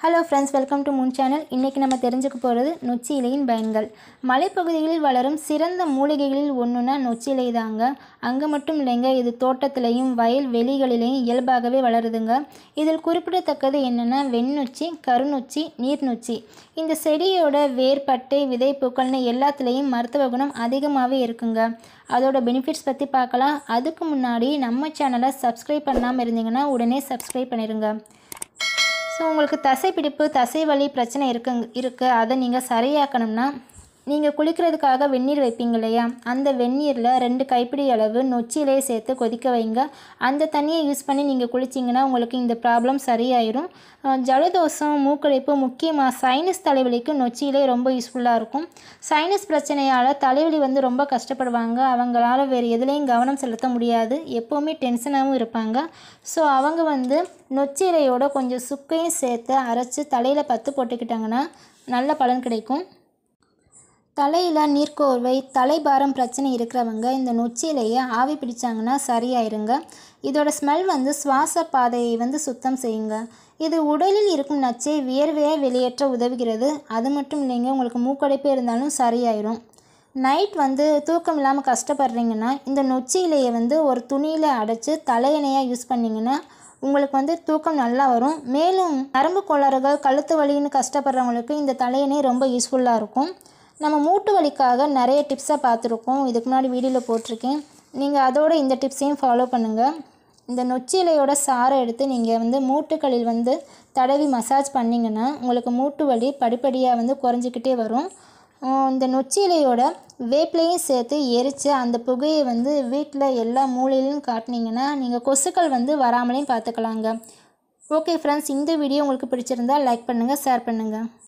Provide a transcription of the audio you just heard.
hello friends welcome to moon channel இன்றைக்கி நம்ம தெரிஞ்சுக்க போகிறது நொச்சி இலையின் பயன்கள் மலைப்பகுதிகளில் வளரும் சிறந்த மூலிகைகளில் ஒன்றுனா நொச்சி இலை தாங்க அங்கே மட்டும் இல்லைங்க இது தோட்டத்திலையும் வயல் வெளிகளிலையும் இயல்பாகவே வளருதுங்க இதில் குறிப்பிடத்தக்கது என்னென்னா வெண்ணொச்சி கருநொச்சி நீர்நொச்சி இந்த செடியோட வேர் பட்டை விதை பூக்கள்னு எல்லாத்துலேயும் மருத்துவ குணம் அதிகமாகவே இருக்குங்க அதோட பெனிஃபிட்ஸ் பற்றி பார்க்கலாம் அதுக்கு முன்னாடி நம்ம சேனலை சப்ஸ்கிரைப் பண்ணாமல் இருந்தீங்கன்னா உடனே சப்ஸ்கிரைப் பண்ணிடுங்க ஸோ உங்களுக்கு தசைப்பிடிப்பு தசை வலி பிரச்சனை இருக்குங்க இருக்குது அதை நீங்கள் சரியாக்கணும்னா நீங்கள் குளிக்கிறதுக்காக வெந்நீர் வைப்பீங்க இல்லையா அந்த வெந்நீரில் ரெண்டு கைப்பிடி அளவு நொச்சியிலையை சேர்த்து கொதிக்க வைங்க அந்த தண்ணியை யூஸ் பண்ணி நீங்கள் குளிச்சிங்கன்னா உங்களுக்கு இந்த ப்ராப்ளம் சரியாயிரும் அஹ் ஜலதோஷம் மூக்கடைப்பு முக்கியமாக சைனஸ் தலைவலிக்கு நொச்சியிலே ரொம்ப யூஸ்ஃபுல்லாக இருக்கும் சைனஸ் பிரச்சனையால் தலைவலி வந்து ரொம்ப கஷ்டப்படுவாங்க அவங்களால வேறு எதுலேயும் கவனம் செலுத்த முடியாது எப்போவுமே டென்ஷனாகவும் இருப்பாங்க ஸோ அவங்க வந்து நொச்சி இலையோட கொஞ்சம் சுக்கையும் சேர்த்து அரைச்சி தலையில் பத்து போட்டுக்கிட்டாங்கன்னா நல்ல பலன் கிடைக்கும் தலையில் நீர்க்கோர்வை தலைபாரம் பிரச்சனை இருக்கிறவங்க இந்த நொச்சி இலையை ஆவி பிடிச்சாங்கன்னா சரியாயிருங்க இதோட ஸ்மெல் வந்து சுவாச பாதையை வந்து சுத்தம் செய்யுங்க இது உடலில் இருக்கும் நச்சை வியர்வையை வெளியேற்ற உதவுகிறது அது மட்டும் இல்லைங்க உங்களுக்கு மூக்கடைப்பு இருந்தாலும் சரியாயிரும் நைட் வந்து தூக்கம் இல்லாமல் கஷ்டப்படுறீங்கன்னா இந்த நொச்சி இலையை வந்து ஒரு துணியில் அடைச்சி தலையணையாக யூஸ் பண்ணிங்கன்னா உங்களுக்கு வந்து தூக்கம் நல்லா வரும் மேலும் நரம்பு கோளாறுகள் கழுத்து வலின்னு கஷ்டப்படுறவங்களுக்கு இந்த தலையணை ரொம்ப யூஸ்ஃபுல்லாக இருக்கும் நம்ம மூட்டு வலிக்காக நிறைய டிப்ஸை பார்த்துருக்கோம் இதுக்கு முன்னாடி வீடியோவில் போட்டிருக்கேன் நீங்கள் அதோட இந்த டிப்ஸையும் ஃபாலோ பண்ணுங்கள் இந்த நொச்சி இலையோட சாறை எடுத்து நீங்கள் வந்து மூட்டுகளில் வந்து தடவி மசாஜ் பண்ணிங்கன்னா உங்களுக்கு மூட்டு வலி படிப்படியாக வந்து குறைஞ்சிக்கிட்டே வரும் உம், இந்த நொச்சி இலையோட வேப்பிலையும் சேர்த்து எரித்து அந்த புகையை வந்து வீட்டில் எல்லா மூலையிலும் காட்டினீங்கன்னா நீங்கள் கொசுக்கள் வந்து வராமலையும் பார்த்துக்கலாங்க ஓகே ஃப்ரெண்ட்ஸ் இந்த வீடியோ உங்களுக்கு பிடிச்சிருந்தா லைக் பண்ணுங்கள் ஷேர் பண்ணுங்கள்